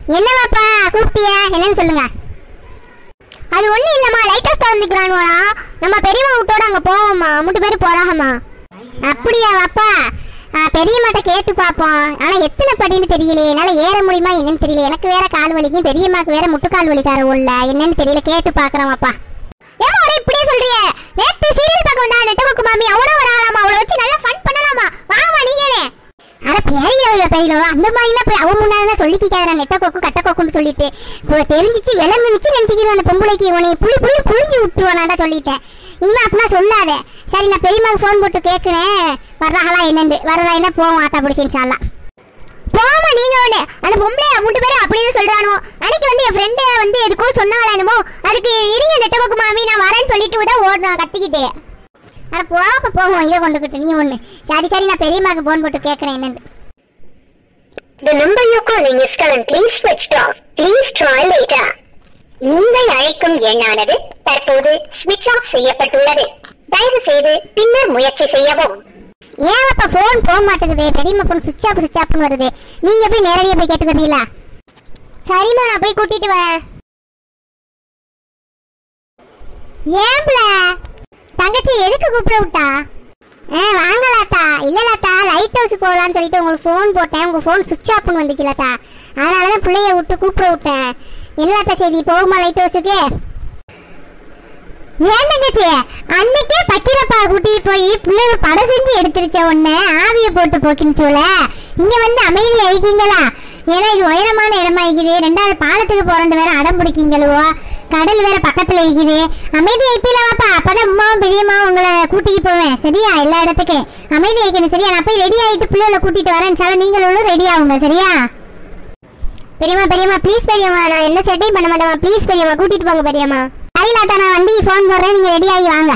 என்னவாப்பா கூப்பிட்டியா என்னன்னு சொல்லுங்க அது ஒண்ணும் இல்லம்மா லைட் ஹவுஸ் திறந்துக்கிறானுவா நம்ம பெரியம்மா வீட்டோட அங்க போவோம்மா மூட்டு பேர் போறாங்கம்மா அப்படியா வாப்பா ஆ, பெரியம்மாட்ட கேட்டு பார்ப்போம் ஆனா எத்தனை படின்னு தெரியலையே என்னால ஏற முடியுமா என்னன்னு தெரியல எனக்கு வேற கால் வலிக்கும் பெரியம்மாக்கு வேற முட்டுக்கால் வலி தர உள்ள என்னன்னு தெரியல கேட்டு பாக்குறேன் வாப்பா ஏமா ஒரே இப்படியே சொல்றியே நேத்து சீரியல் பார்க்க வந்தா நெட்டவக்கு மாமி அவனும் ஒரு ஆளாமா அவளை வச்சு நல்லா ஃபன் பண்ணலாமா வாங்கம்மா நீங்களே அட பெரியல உள்ள பெரியல அந்த மாதிரி தான் போய் அவன் முன்னாடி சொல்லிக்காத நான் நெட்ட கொக்கு கட்ட கொக்குன்னு சொல்லிட்டு இப்போ தெரிஞ்சிச்சு விளங்குச்சு நினைச்சுக்கிறோம் அந்த பொம்பளைக்கு உன்னை புளி புளி புளிஞ்சு விட்டுருவான் நான் தான் சொல்லிட்டேன் இனிமே அப்படின்னா சொல்லாத சரி நான் பெரியம்மாக்கு ஃபோன் போட்டு கேட்குறேன் வர்றாங்களா என்னண்டு வரதா என்ன போவோம் ஆட்டா பிடிச்சின்ஷாலாம் போமா நீங்க ஒண்ணு அந்த பொம்பளை மூணு பேரும் அப்படியே சொல்றானோ அன்னைக்கு வந்து என் ஃப்ரெண்டு வந்து எதுக்கோ சொன்னாங்களா என்னமோ அதுக்கு இருங்க நெட்டவக்கு மாமி நான் வரேன்னு சொல்லிட்டு தான் ஓடுறான் கத்திக்கிட்டு அட போப்ப போவோம் இதை கொண்டுக்கிட்டு நீ ஒண்ணு சரி சரி நான் பெரியம்மாக்கு ஃபோன் போட்டு கேட்கறேன் என்னன்னு The number you're calling is currently switched off. Please try later. நீங்கள் அழைக்கும் எண்ணானது தற்போது switch off செய்யப்பட்டுள்ளது தயவு செய்து பின்னர் முயற்சி செய்யவும் ஏன் அப்ப ஃபோன் போக மாட்டேங்குது பெரியம்மா ஃபோன் சுவிட்ச் ஆஃப் சுவிட்ச் ஆஃப்னு வருது நீங்க போய் நேரடியா போய் கேட்டு வரீங்களா சரிம்மா நான் போய் கூட்டிட்டு வரேன் ஏன்ல தங்கச்சி எதுக்கு கூப்பிட விட்டா ஆ வாங்கலாத்தா இல்ல லாத்தா லைட் ஹவுஸ் போகலான்னு சொல்லிட்டு உங்களுக்கு ஃபோன் போட்டேன் உங்க ஃபோன் சுவிட்ச் ஆஃப்னு வந்துச்சு லாத்தா அதனால தான் பிள்ளைய விட்டு கூப்பிட விட்டேன் என்ன லாத்தா செய்தி போகுமா லைட் ஹவுஸுக்கு ஏன் தங்கச்சி அன்னைக்கே பக்கீரப்பா கூட்டிட்டு போய் பிள்ளைங்க படம் செஞ்சு எடுத்துருச்ச உன்னை ஆவிய போட்டு போக்கின்னுச்சோல இங்க வந்து அமைதி ஆயிட்டீங்களா ஏன்னா இது உயரமான இடமா இருக்குது ரெண்டாவது பாலத்துக்கு போறது வேற அடம் பிடிக்கீங்களோ கடல் வேற பக்கத்துல இருக்குது அமைதி ஆயிப்பீங்களாப்பா அப்பதான் அம்மாவும் பெரியம்மாவும் உங்களை கூட்டிட்டு போவேன் சரியா எல்லா இடத்துக்கு அமைதி ஆயிக்கணும் சரியா நான் போய் ரெடி ஆயிட்டு பிள்ளைகளை கூட்டிட்டு வரேன் சால நீங்களும் ரெடி ஆகுங்க சரியா பெரியம்மா பெரியம்மா ப்ளீஸ் பெரியம்மா நான் என்ன செட்டையும் பண்ண மாட்டேம்மா ப்ளீஸ் பெரியம்மா கூட்டிட்டு போங்க பெரியம்மா சரிலாத்தா நான் வண்டி ஃபோன் போடுறேன் நீங்க ரெடி ஆகி வாங்க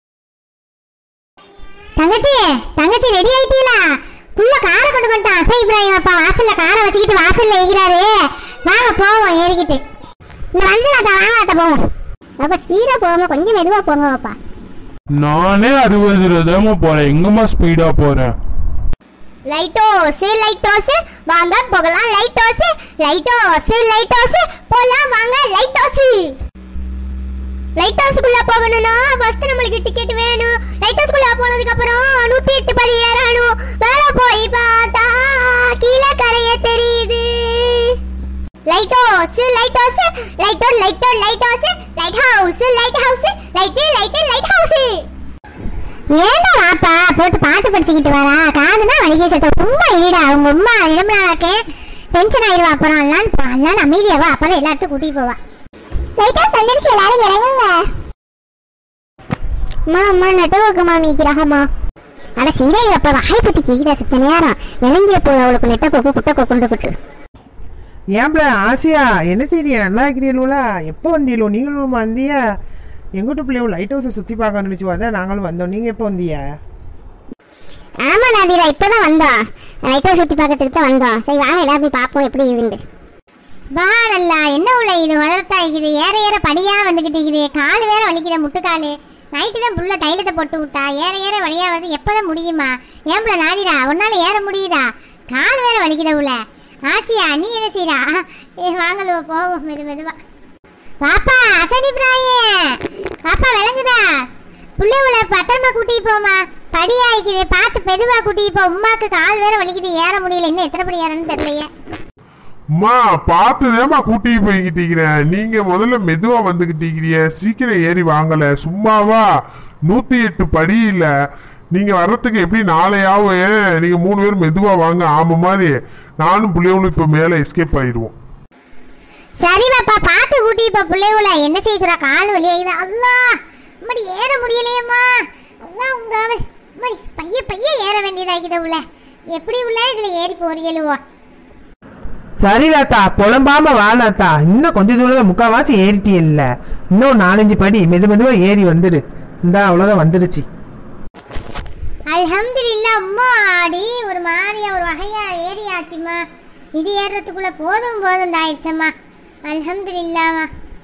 தங்கச்சி தங்கச்சி ரெடி ஆயிட்டீங்களா புள்ள காரை கொண்டு கொண்டான் அசை இப்ராஹிம் அப்பா வாசல்ல காரை வச்சுக்கிட்டு வாசல்ல ஏகிறாரு வாங்க போவோம் ஏறிக்கிட்டு இந்த வந்துலாத்தா வாங்கலாத்தா போவோம் அப்ப ஸ்பீடா போகாம கொஞ்சம் மெதுவா போங்க அப்பா நானே அறுபது தாம போறேன் எங்கம்மா ஸ்பீடா போறேன் லைட்டோஸ் லைட்டோஸ் வாங்க போகலாம் லைட்டோஸ் லைட்டோஸ் லைட்டோஸ் போலாம் வாங்க லைட்டோஸ் லைட் ஹவுஸ்க்குள்ள போகணும்னா ஃபர்ஸ்ட் நம்மளுக்கு டிக்கெட் வேணும் லைட் ஹவுஸ்க்குள்ள போனதுக்கு அப்புறம் நூத்தி எட்டு படி ஏறணும் மேல போய் பார்த்தா கீழே கரைய தெரியுது lighthouse lighthouse light light lighthouse lighthouse lighthouse light light lighthouse ஏன்டா வாப்பா போட்டு பாட்டு படிச்சுக்கிட்டு வரா காதுனா வலிகை சத்த சும்மா இருடா அவங்க அம்மா இடம்புறாக்கே டென்ஷன் ஆயிடுவா அப்புறம் அல்லான்னு அல்லான்னு அமைதியாவா அப்பதான் எல்லாத்தையும் கூட்டிட்டு போவா லைட்டா வந்துருச்சு எல்லாரும் இறங்குங்க அம்மா அம்மா நெட்டவர்க்கு மாமி கிரகமா அட சீரை அப்ப வாய் பத்தி கேக்குதா சித்த நேரம் விளங்கிய போய் அவளுக்கு நெட்ட கொக்கு குட்ட கொக்குண்டு குட்டு ஏன்ப்ல ஆசையா என்ன செய்தியா நல்லா இருக்கிறீங்களா எப்போ வந்தீங்களோ நீங்களும் வந்தியா எங்கிட்ட பிள்ளைங்க லைட் ஹவுஸை சுற்றி பார்க்க நினச்சி வந்தா நாங்களும் வந்தோம் நீங்கள் எப்போ வந்தீங்க ஆமா நாதிரா இப்பதான் வந்தோம் லைட்டா சுத்தி பார்க்கறதுக்கு தான் வந்தோம் சரி வாங்க எல்லாரும் போய் பார்ப்போம் எப்படி இருந்து சுபானல்லா என்ன உள்ள இது வளர்த்தா இருக்குது ஏற ஏற படியா வந்துகிட்டு இருக்குது கால் வேற வலிக்குத முட்டுக்காலு நைட்டு தான் புள்ள தைலத்தை போட்டு விட்டா ஏற ஏற வழியா வந்து எப்பதான் முடியுமா ஏன் புள்ள நாதிரா உன்னால ஏற முடியுதா கால் வேற வலிக்குத உள்ள ஆசியா நீ என்ன செய்யறா ஏ வாங்கலுவ போவோம் மெது மெதுவா வாப்பா அசதி பிராயே வாப்பா விளங்குதா புள்ளைவுல பத்திரமா கூட்டிட்டு போமா படி ஆயிக்குது பார்த்து மெதுவா கூட்டிட்டு போ உமாக்கு கால் வேற வலிக்குது ஏற முடியல இன்னும் எத்தனை படி ஏறன்னு தெரியலையே அம்மா பார்த்துதேம்மா கூட்டிட்டு போய்கிட்டீங்கிறேன் நீங்க முதல்ல மெதுவா வந்துகிட்டீங்க சீக்கிரம் ஏறி வாங்கல சும்மாவா நூத்தி எட்டு படி இல்ல நீங்க வர்றதுக்கு எப்படி நாளையாவும் ஏன் நீங்க மூணு பேரும் மெதுவா வாங்க ஆமா மாதிரி நானும் பிள்ளைகளும் இப்ப மேல எஸ்கேப் ஆயிடுவோம் சரி பாப்பா பார்த்து கூட்டிட்டு போ பிள்ளைவுல என்ன செய்ய சொல்றா கால் வலி ஆகுது அல்லா அம்மாடி ஏற முடியலையேம்மா அல்லா உங்க அவள் அம்மாடி பைய பைய ஏற வேண்டியதாகித உள்ள எப்படி உள்ள இதுல ஏறி போறீங்களோ சரி லாத்தா புலம்பாம வாழாத்தா இன்னும் கொஞ்ச தூரம் முக்கால்வாசி ஏறிட்டி இல்ல இன்னும் நாலஞ்சு படி மெது மெதுவா ஏறி வந்துடு இந்தா அவ்வளோதான் வந்துருச்சு அல்ஹம்துலில்லா அம்மா ஆடி ஒரு மாதிரியா ஒரு வகையா ஏறியாச்சும்மா இது ஏறுறதுக்குள்ள போதும் போதும் ஆயிடுச்சம்மா அல்ஹம்துலில்லாமா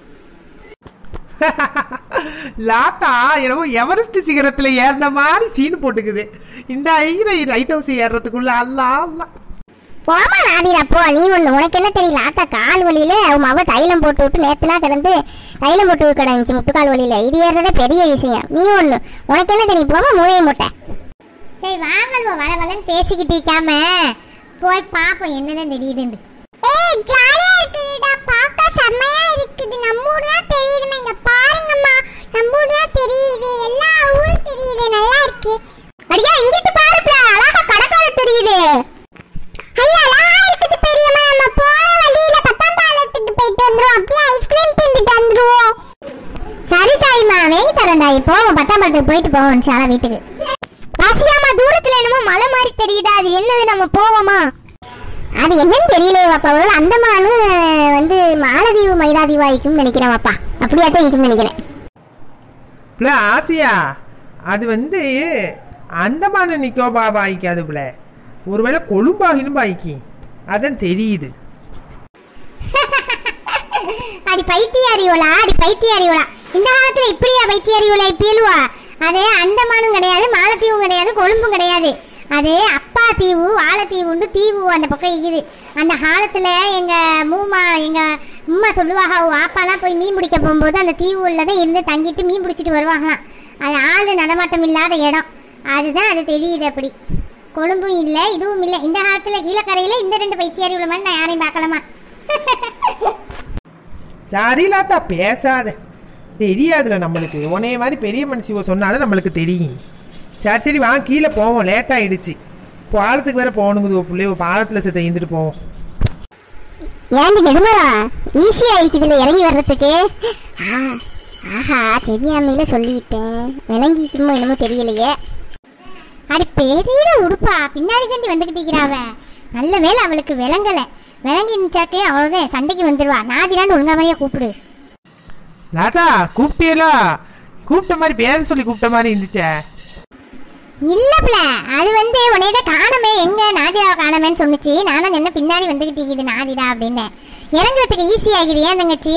லாத்தா என்னமோ எவரெஸ்ட் சிகரத்துல ஏறின மாதிரி சீன் போட்டுக்குது இந்த ஐர லைட் ஹவுஸ் ஏறுறதுக்குள்ள அல்லா அல்லா போமா நாதிரா போ நீ ஒண்ணு உனக்கு என்ன தெரியல ஆத்தா கால் வலியில உன் அவ தைலம் போட்டு விட்டு நேத்துலாம் கிடந்து தைலம் போட்டு கிடந்துச்சு முட்டுக்கால் வலியில இது ஏறதே பெரிய விஷயம் நீ ஒண்ணு உனக்கு என்ன தெரியும் போமா மூளைய முட்டை சரி வாங்கல்வா வள வளன்னு பேசிக்கிட்டீக்காம போய் பாப்போம் என்னதான் தெரியுதுன்னு ஏய் ஜாலியா இருக்குதுடா பார்க்க செம்மையா இருக்குது நம்ம ஊர் தான் தெரியுதுமா இங்க பாருங்கம்மா நம்ம ஊர் தான் தெரியுது எல்லா ஊரும் தெரியுது நல்லா இருக்கு அடியா இங்கிட்டு பாருப்ல அழகா கடற்கரை தெரியுது ஐயா அழகா இருக்குது பெரியம்மா நம்ம போற வழியில பத்தாம் பாலத்துக்கு போயிட்டு வந்துருவோம் அப்படியே ஐஸ்கிரீம் தின்னுட்டு வந்துருவோம் சரி தாய்மா வேகி தரேன் தாய் போவோம் பத்தாம் பாலத்துக்கு போயிட்டு போவோம் சாலா வீட்டுக்கு வாசியாமா தூரத்துல என்னமோ மலை மாதிரி தெரியுதா அது என்னது நம்ம போவோமா அது என்னன்னு தெரியலையே பாப்பா ஒரு அந்தமானு வந்து மாலதீவு மைதாதீவு ஆயிக்கும்னு நினைக்கிறேன் பாப்பா அப்படியா தான் இருக்கும்னு நினைக்கிறேன் பிள்ளை ஆசியா அது வந்து அந்தமான நிக்கோபா பாய்க்காது பிள்ளை ஒருவேளை கொழும்பாகினும் பாய்க்கு அதான் தெரியுது அடி பைத்தியாரியோலா அடி பைத்தியாரியோலா இந்த காலத்துல இப்படியா பைத்தியாரியோலா இப்பேலுவா அது அந்தமானும் கிடையாது மாலத்தீவும் கிடையாது கொழும்பும் கிடையாது அது அப்பா தீவு வாழைத்தீவுண்டு தீவு அந்த பக்கம் இருக்குது அந்த காலத்துல எங்க மூமா எங்க உம்மா சொல்லுவாங்க அவ அப்பாலாம் போய் மீன் பிடிக்க போகும்போது அந்த தீவு உள்ளதான் இருந்து தங்கிட்டு மீன் பிடிச்சிட்டு வருவாங்களாம் அது ஆளு நடமாட்டம் இல்லாத இடம் அதுதான் அது தெரியுது அப்படி கொழும்பும் இல்லை இதுவும் இல்லை இந்த காலத்துல கீழக்கரையில இந்த ரெண்டு பைத்தியாரி உள்ள மாதிரி நான் யாரையும் பார்க்கலாமா சரிலாத்தா பேசாத தெரியாதுல நம்மளுக்கு உன்னைய மாதிரி பெரிய மனுஷி சொன்னாதான் நம்மளுக்கு தெரியும் சரி சரி வாங்க கீழே போவோம் லேட் ஆயிடுச்சு பாலத்துக்கு வேற போகணுங்குது பிள்ளைய பாலத்தில் செத்த இருந்துட்டு போவோம் ஏண்டி நெடுமரா ஈஸியா இருக்குதுல இறங்கி வர்றதுக்கு ஆ, ஆஹா தெரியாமையில சொல்லிட்டேன் விளங்கிக்குமோ என்னமோ தெரியலையே அடி பெரிய உடுப்பா பின்னாடி தாண்டி வந்துகிட்டு இருக்கிறாவ நல்ல வேளை அவளுக்கு விளங்கல விளங்கி நிச்சாக்கே அவ்வளவுதான் சண்டைக்கு வந்துருவா நாதிரான்னு ஒழுங்கா மாதிரியே கூப்பிடு லாத்தா கூப்பிட்டியலா கூப்பிட்ட மாதிரி பேர் சொல்லி கூப்பிட்ட மாதிரி இருந்துச்சே இல்லப்ல அது வந்து உன்னையத காணமே எங்க நாதிராவை காணமேன்னு சொன்னுச்சு நானும் என்ன பின்னாடி வந்துகிட்டு இருக்குது நாதிரா அப்படின்னு இறங்குறதுக்கு ஈஸி ஆகுது ஏன் தங்கச்சி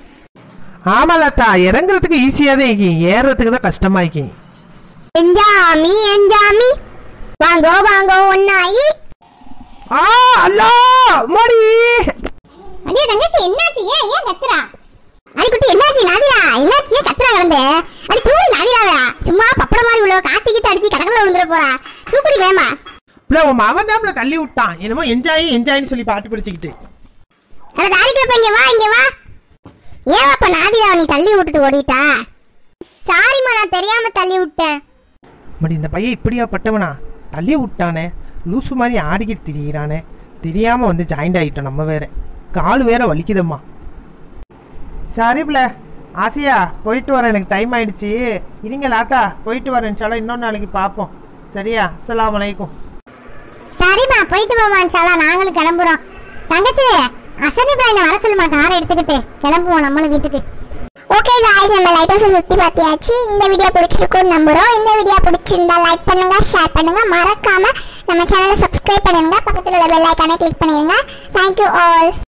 ஆமா லாத்தா இறங்குறதுக்கு ஈஸியாக தான் இருக்கும் ஏறுறதுக்கு தான் கஷ்டமா இருக்கும் எஞ்சாமி எஞ்சாமி வாங்கோ வாங்கோ ஒன்னாயி ஆ அல்லா மடி அடே தங்கச்சி என்னாச்சு ஏன் ஏன் கத்துறா அடிக்குட்டி என்னாச்சு நாதிரா என்னாச்சு ஏன் கத்துறா கிடந்து அடி தூடி நாதிராவ சும்மா பப்பட மாதிரி உள்ள காத்திக்கிட்டு அடிச்சு கடற்கல விழுந்துட போறா தூக்குடி வேமா இல்லை உன் மகன் தான் தள்ளி விட்டான் என்னமோ என்ஜாய் என்ஜாய்னு சொல்லி பாட்டு பிடிச்சிக்கிட்டு அட தாரிக்கு வைப்ப இங்க வா இங்க வா ஏன் அப்ப நாதிராவை நீ தள்ளி விட்டுட்டு ஓடிட்டா சாரிம்மா நான் தெரியாம தள்ளி விட்டேன் பட் இந்த பையன் இப்படியா பட்டவனா தள்ளி விட்டானே லூசு மாதிரி ஆடிக்கிட்டு திரியிறானே தெரியாம வந்து ஜாயிண்ட் ஆகிட்டோம் நம்ம வேற கால் வேற வலிக்குதம்மா சரி பிள்ள ஆசியா போயிட்டு வரேன் எனக்கு டைம் ஆயிடுச்சு இருங்க லாத்தா போயிட்டு வரேன் சாலா இன்னொரு நாளைக்கு பார்ப்போம் சரியா அஸ்ஸலாமு அலைக்கும் சரிம்மா போயிட்டு போவான் சாலா நாங்களும் கிளம்புறோம் தங்கச்சி அசனி பிராயின வர சொல்லுமா காரை எடுத்துக்கிட்டு கிளம்புவோம் நம்மளும் வீட்டுக்கு ஓகே காய்ஸ் நம்ம லைட் ஹவுஸ் சுத்தி பார்த்தியாச்சு இந்த வீடியோ பிடிச்சிருக்கும்னு நம்புறோம் இந்த வீடியோ பிடிச்சிருந்தா லைக் பண்ணுங்க ஷேர் பண்ணுங்க மறக்காம நம்ம சேனலை சப்ஸ்கிரைப் பண்ணுங்க பக்கத்துல உள்ள பெல் ஐக்கானை கிளிக் பண்ணிருங்க தேங்க்யூ ஆல்